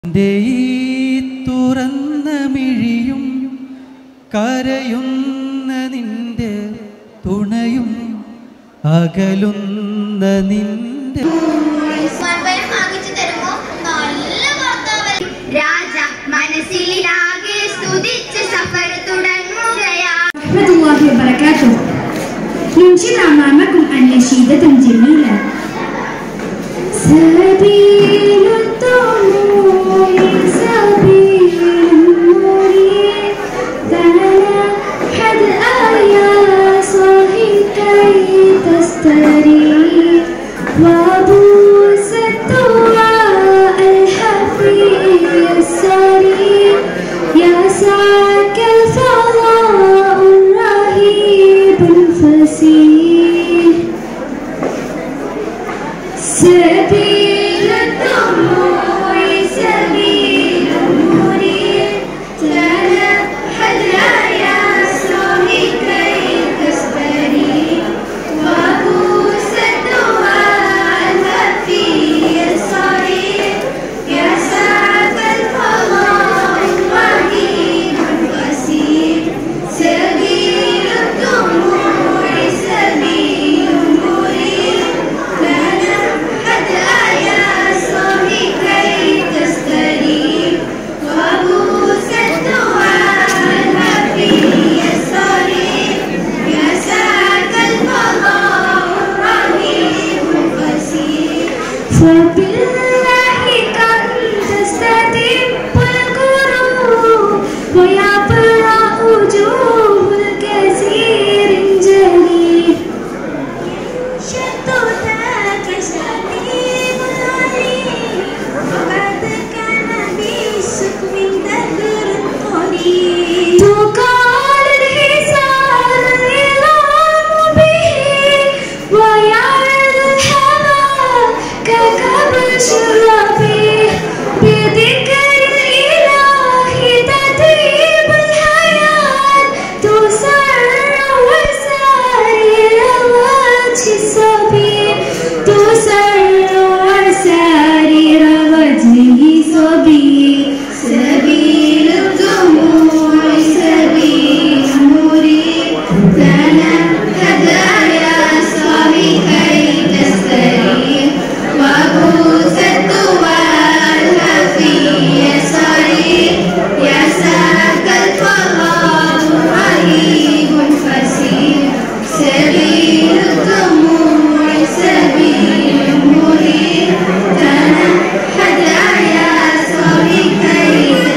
എൻ്റെ ഈ തുറന്ന മിഴിയും കരയുന്ന നിന്റെ തുണയും അകലുന്ന നിന്റെ മറുപടി വാങ്ങിച്ചു തരുമോ നല്ല ഭർത്താവ് രാജ മനസ്സിലാകെ സ്തുതിച്ച് സഫർ തുടങ്ങുകയാ ورحمة الله وبركاته ننشد أمامكم أنشيدة جميلة سبيل الطموح سبيل مريد تنحى الآية صاحي كي تستريح وبوس الدعاء الحفي السريع يسعك الفضاء الرهيب الفسيح سبيل الطموح سبيل مريد تنحى الآية صاحي كي تستريح وبوس الدعاء الخفي الصريح يسعك الفضاء الرهيب الوسيع سبيل الطموح سبيل مريد تنحت آية صاحي كي تستريح وبوس الدعاء الخفي الصريح يسعك الفضاء الرهيب الوسيع فبالله قد تستتب القلوب ويبرأ وجوه الكثير جليل شتتك شتيب العليم وقد كان بالسكم دهر قليل تقال الحسان العظام به ويعرض الحمام ككبش الربيع بذكر الإله تطيب الحياة تسر وسائر وجه السبيل تسر وسائر وجهه سبيل سبيل الدموع سبيل مريد لنا هدايا صاحي كي تستريح وبوس الدواء الخفي صريح يساك الفضاء رهيب فسيح سبيل الدموع سبيل مريد تنحى هدايا صاحي كي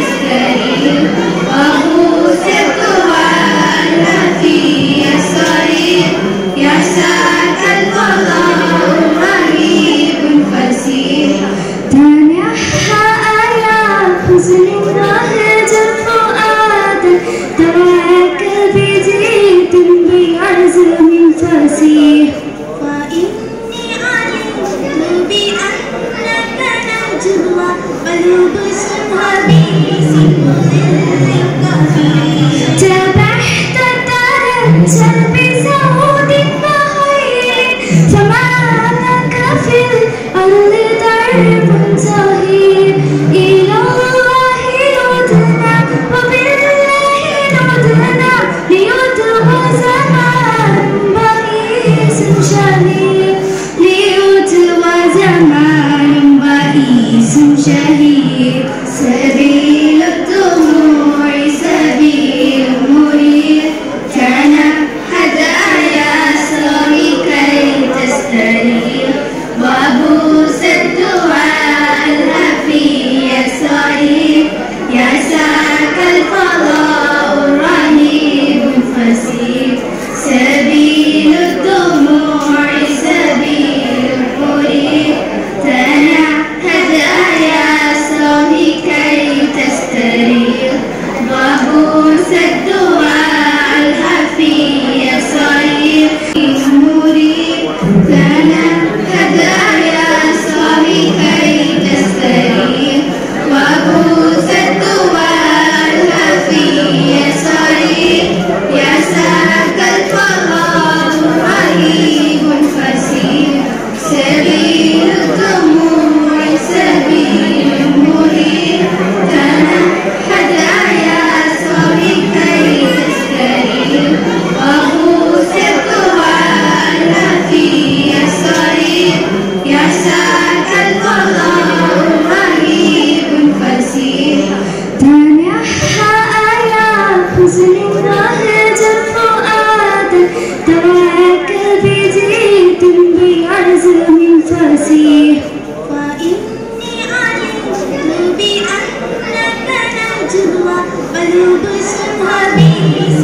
تربص حبيبي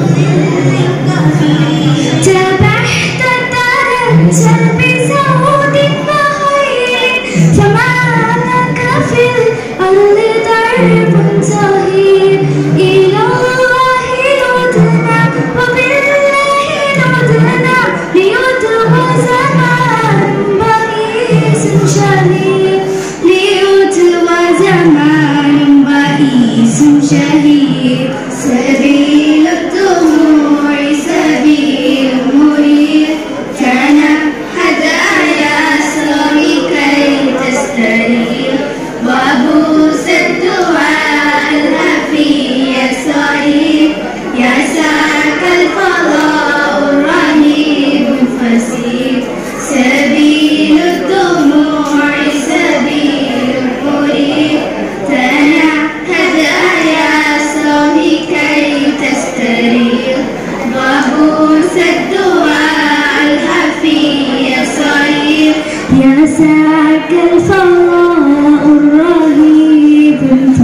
تبحت ترجل بزود بخيل فما لك في الأرض درب زهير إلى الله يدنا وبالله ندنا ليدعو زمان بئيس شهير ليدعو زمان بئيس شهير سبيل الدموع سبيل مرير كان هدايا سامي كي تستريح وابوس الدعاء الهفي سعيد يا ساك الفضاء الرهيب الفسيح سبيل الدموع سبيل المريد تنهد يا صاحي كي تستريح وابوس الدعاء الهفي سعيد يا ساك الفضاء الرهيب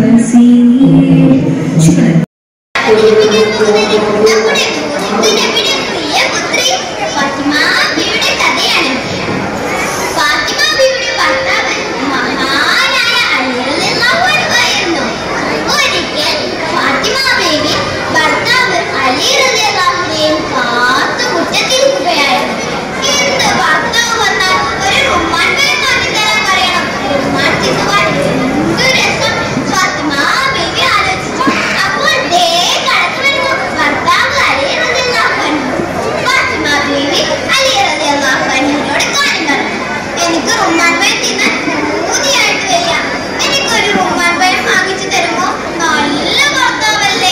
الفسيح شكرا അവതരിപ്പിക്കാൻ പോകുന്നത് നമ്മുടെ മുഹമ്മദിന്റെ പ്രിയപുത്രി ഫാത്തിമ ബിയുടെ കഥയാണ് ഫാത്തിമ ബിയുടെ ഭർത്താവ് മഹാനായ അലി റളിയല്ലാഹു അൻഹു ആയിരുന്നു ഒരിക്കൽ ഫാത്തിമ ബീവി ഭർത്താവ് അലി റളിയല്ലാഹുവിനെയും കാത്തു മുറ്റത്തിരിക്കുകയായിരുന്നു ഇന്ന് ഭർത്താവ് വന്നാൽ ഒരു റുമാൻ പേര് മാറ്റിത്തരാൻ പറയണം റുമാൻ തിന്നുവാൻ എന്തു രസം ഫാത്തിമ ബീവി ആലോചിച്ചു അപ്പോൾ ദേ കടന്നു വരുന്നു ഭർത്താവ് അലി റളിയല്ലാഹു അൻഹു ഫാത്തിമ ബീവി അലി റളിയല്ലാഹു അൻഹുവിനോട് കാര്യം പറഞ്ഞു എനിക്ക് റുമാൻ പഴം തിന്നാൻ പൂതിയായിട്ട് വരിക എനിക്കൊരു റുമാൻ പഴം വാങ്ങിച്ചു തരുമോ നല്ല ഭർത്താവല്ലേ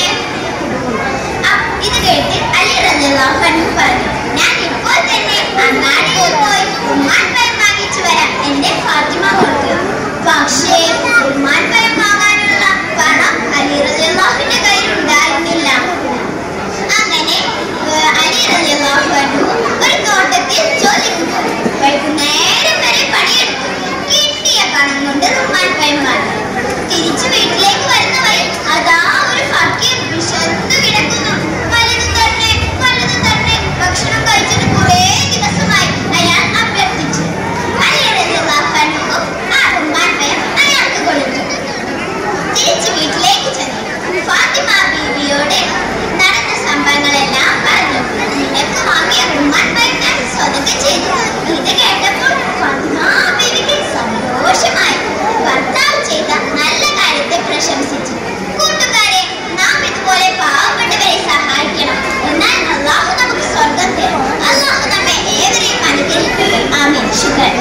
അ- ഇത് കേട്ട് അലി റളിയല്ലാഹു അൻഹു പറഞ്ഞു ഞാൻ ഇപ്പോൾ തന്നെ അങ്ങാടിയിൽ പോയി റുമാൻ പഴം വാങ്ങിച്ചു വരാം എന്റെ ഫാത്തിമ മോൾക്ക് പക്ഷേ റുമാൻ പഴം വാങ്ങാനുള്ള പണം അലി റളിയല്ലാഹുവിന്റെ കയ്യിൽ ഉണ്ടായിരുന്നില്ല അങ്ങനെ ഏഹ്, അലി റളിയല്ലാഹു അൻഹു ഒരു തോട്ടത്തിൽ ജോലിക്ക് പോയി വൈകുന്നേരം വരെ പണിയെടുത്തു കിട്ടിയ പണം കൊണ്ട് റുമാൻ പഴം വാങ്ങി തിരിച്ചു വീട്ടിലേക്ക് വരുന്ന വഴി അതാ ഒരു ഫക്കീർ വിശന്നു കിടക്കുന്നു വലുതും തന്നെ വലുതും തന്നെ ഭക്ഷണം കഴിച്ചിട്ട് കുറേ ദിവസമായി അയാൾ അഭ്യർത്ഥിച്ചു അലി റളിയല്ലാഹു അൻഹു ആ റുമാൻ പഴം അയാൾക്ക് കൊടുത്തു തിരിച്ചു വീട്ടിലേക്ക് ചെന്നു ഫാത്തിമ ബീവിയോട് നടന്ന സംഭവങ്ങളെല്ലാം പറഞ്ഞു നിനക്ക് വാങ്ങിയ റുമാൻ പഴം ഞാൻ സ്വതക്ക ചെയ്തു ഇത് കേട്ടപ്പോൾ ഫാത്തിമ ബീവിക്ക് സന്തോഷമായി ഭർത്താവ് ചെയ്ത നല്ല കാര്യത്തെ പ്രശംസിച്ചു കൂട്ടുകാരെ നാം ഇതുപോലെ പാവപ്പെട്ടവരെ സഹായിക്കണം എന്നാൽ അള്ളാഹു നമുക്ക് സ്വർഗം തരും അള്ളാഹു നമ്മെ ഏവരെയും അനുഗ്രഹിക്കും ആമീൻ ശുക്രൻ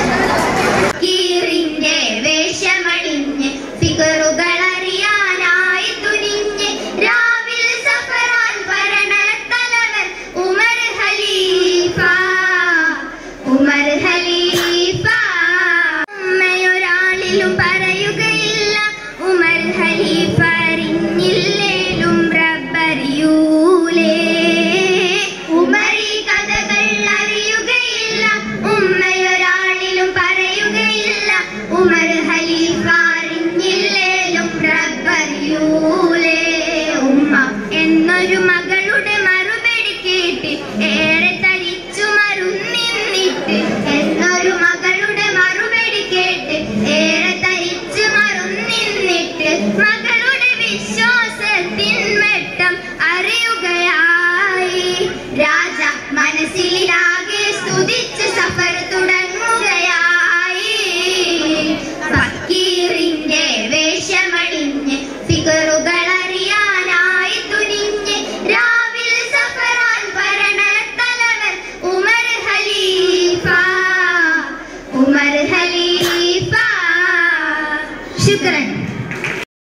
കീറിന്റെ വേഷമണിഞ്ഞ് ഫിഗറുകൾ അറിയാനായി തുനിഞ്ഞ് രാവിൽ സഫറാൻ ഭരണത്തലവൻ ഉമർ ഖലീഫ ഉമർ ഖലീഫ ഉമ്മയൊരാളിലും പറയുകയില്ല ഉമർ ഖലീഫ